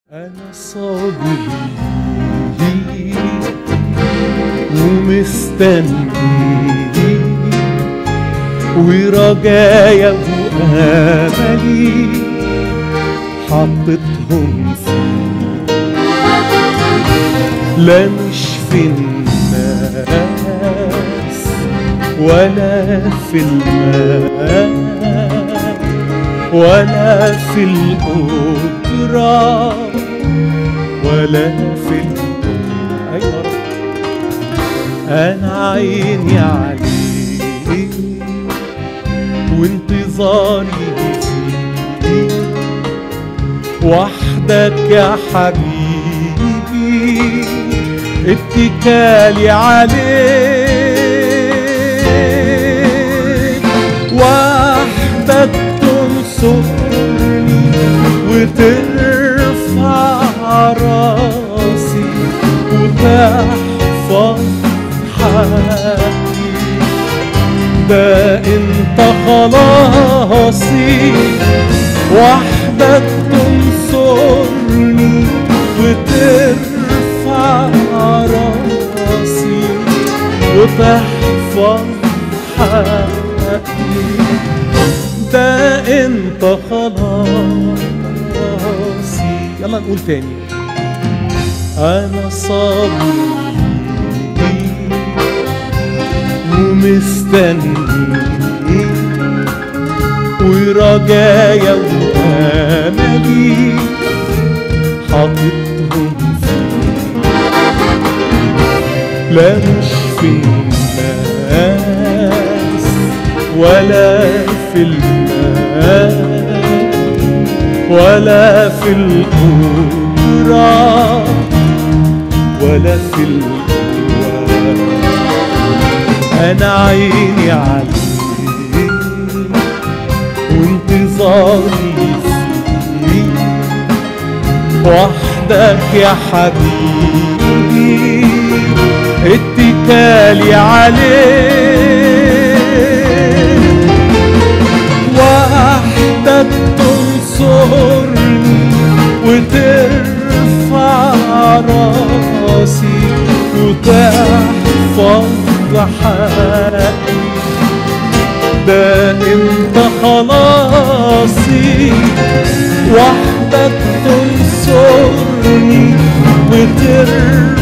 أنا صابر ومستني ورجايا وأملي حطيتهم فيه لا مش في الناس ولا في المال ولا في القدرة ولا في القدرة أيوة رب. أنا عيني عليك وانتظاري فيك وحدك يا حبيبي اتكالي عليك وحدك تنصرني وترفع راسي وتحفظ حقي ده انت خلاصي وحدك تنصرني وترفع راسي وتحفظ حقي ده انت خلاصي يلا نقول تاني انا صابر ومستني ورجايا واملي حاططهم فيه لا مش في الناس ولا في المال ولا في القدرة ولا في القوة أنا عيني عليك وانتظاري فيك وحدك يا حبيبي اتكالي عليك وحدك تنصرني وترفع راسي وتحفظ حقي ده انت خلاصي وحدك تنصرني وترفع